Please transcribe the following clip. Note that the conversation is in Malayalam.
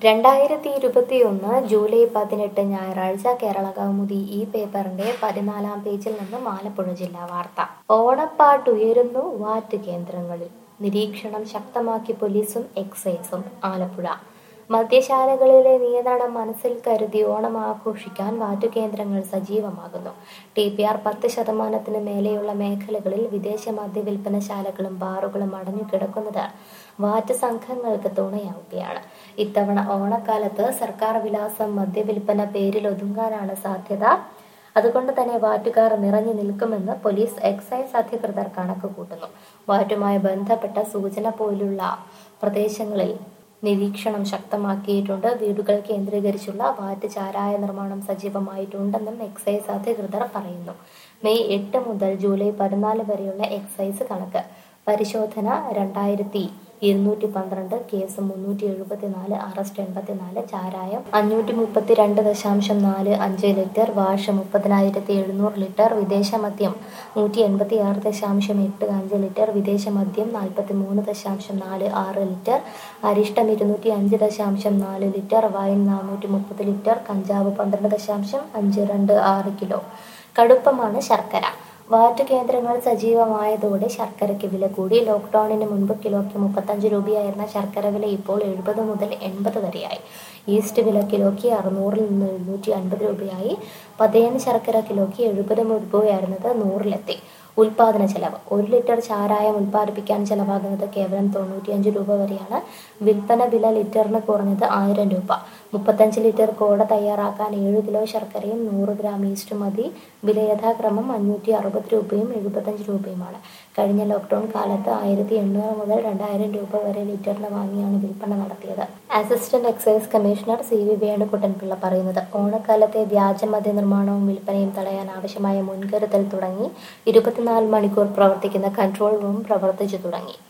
രണ്ടായിരത്തി ഇരുപത്തിയൊന്ന് ജൂലൈ പതിനെട്ട് ഞായറാഴ്ച കേരള കൗമുദി ഈ പേപ്പറിന്റെ പതിനാലാം പേജിൽ നിന്ന് ആലപ്പുഴ ജില്ലാ വാർത്ത ഓണപ്പാട്ടുയരുന്നു വാറ്റ് കേന്ദ്രങ്ങളിൽ നിരീക്ഷണം ശക്തമാക്കി പോലീസും എക്സൈസും ആലപ്പുഴ മദ്യശാലകളിലെ നിയന്ത്രണം മനസ്സിൽ കരുതി ഓണം ആഘോഷിക്കാൻ വാറ്റുകേന്ദ്രങ്ങൾ സജീവമാകുന്നു ടി പി ആർ പത്ത് ശതമാനത്തിന് മേലെയുള്ള മേഖലകളിൽ വിദേശ മദ്യവിൽപ്പനശാലകളും ബാറുകളും അടഞ്ഞുകിടക്കുന്നത് വാറ്റ് സംഘങ്ങൾക്ക് തുണയാവുകയാണ് ഇത്തവണ ഓണക്കാലത്ത് സർക്കാർ വിലാസം മദ്യവിൽപ്പന പേരിൽ ഒതുങ്ങാനാണ് സാധ്യത അതുകൊണ്ട് തന്നെ വാറ്റുകാർ നിറഞ്ഞു നിൽക്കുമെന്ന് പോലീസ് എക്സൈസ് അധികൃതർ കണക്ക് കൂട്ടുന്നു വാറ്റുമായി ബന്ധപ്പെട്ട സൂചന പോലുള്ള പ്രദേശങ്ങളിൽ നിരീക്ഷണം ശക്തമാക്കിയിട്ടുണ്ട് വീടുകൾ കേന്ദ്രീകരിച്ചുള്ള വാറ്റ് ചാരായ നിർമ്മാണം സജീവമായിട്ടുണ്ടെന്നും എക്സൈസ് അധികൃതർ പറയുന്നു മെയ് എട്ട് മുതൽ ജൂലൈ പതിനാല് വരെയുള്ള എക്സൈസ് കണക്ക് പരിശോധന രണ്ടായിരത്തി ഇരുന്നൂറ്റി പന്ത്രണ്ട് കേസ് മുന്നൂറ്റി എഴുപത്തിനാല് അറസ്റ്റ് എൺപത്തിനാല് ചാരായം അഞ്ഞൂറ്റി മുപ്പത്തി രണ്ട് ദശാംശം നാല് അഞ്ച് ലിറ്റർ വാഷ് മുപ്പതിനായിരത്തി എഴുന്നൂറ് ലിറ്റർ വിദേശ മദ്യം നൂറ്റി എൺപത്തി ആറ് ദശാംശം എട്ട് അഞ്ച് ലിറ്റർ വിദേശ മദ്യം നാൽപ്പത്തി മൂന്ന് ദശാംശം നാല് ആറ് ലിറ്റർ അരിഷ്ടം ഇരുന്നൂറ്റി അഞ്ച് ദശാംശം നാല് ലിറ്റർ വൈൻ നാനൂറ്റി മുപ്പത് ലിറ്റർ കഞ്ചാവ് പന്ത്രണ്ട് ദശാംശം അഞ്ച് രണ്ട് ആറ് കിലോ കടുപ്പമാണ് ശർക്കര വാറ്റ് കേന്ദ്രങ്ങൾ സജീവമായതോടെ ശർക്കരയ്ക്ക് വില കൂടി ലോക്ക്ഡൌണിന് മുൻപ് കിലോയ്ക്ക് മുപ്പത്തഞ്ച് രൂപയായിരുന്ന ശർക്കര വില ഇപ്പോൾ എഴുപത് മുതൽ എൺപത് വരെയായി ഈസ്റ്റ് വില കിലോയ്ക്ക് അറുന്നൂറിൽ നിന്ന് എഴുന്നൂറ്റി അൻപത് രൂപയായി പതയൻ ശർക്കര കിലോയ്ക്ക് എഴുപത് രൂപയായിരുന്നത് നൂറിലെത്തി ഉൽപാദന ചെലവ് ഒരു ലിറ്റർ ചാരായം ഉൽപ്പാദിപ്പിക്കാൻ ചെലവാകുന്നത് കേവലം തൊണ്ണൂറ്റിയഞ്ച് രൂപ വരെയാണ് വിൽപ്പന വില ലിറ്ററിന് കുറഞ്ഞത് ആയിരം രൂപ മുപ്പത്തഞ്ച് ലിറ്റർ കോട തയ്യാറാക്കാൻ ഏഴ് കിലോ ശർക്കരയും നൂറ് ഗ്രാം ഈസ്റ്റ് മതി വില യഥാക്രമം അഞ്ഞൂറ്റി അറുപത് രൂപയും എഴുപത്തഞ്ച് രൂപയുമാണ് കഴിഞ്ഞ ലോക്ക്ഡൌൺ കാലത്ത് ആയിരത്തി എണ്ണൂറ് മുതൽ രണ്ടായിരം രൂപ വരെ ലിറ്ററിന് വാങ്ങിയാണ് വിൽപ്പന നടത്തിയത് assistant excise commissioner C V Venukuttanpillai പറയുന്നത് ഓണക്കാലത്തെ വ്യാജ മദ്യ നിർമ്മാണവും വിൽപ്പനയും തടയാൻ ആവശ്യമായ മുൻകരുതൽ തുടങ്ങി ഇരുപത്തിനാല് മണിക്കൂർ പ്രവർത്തിക്കുന്ന കൺട്രോൾ റൂം പ്രവർത്തിച്ചു തുടങ്ങി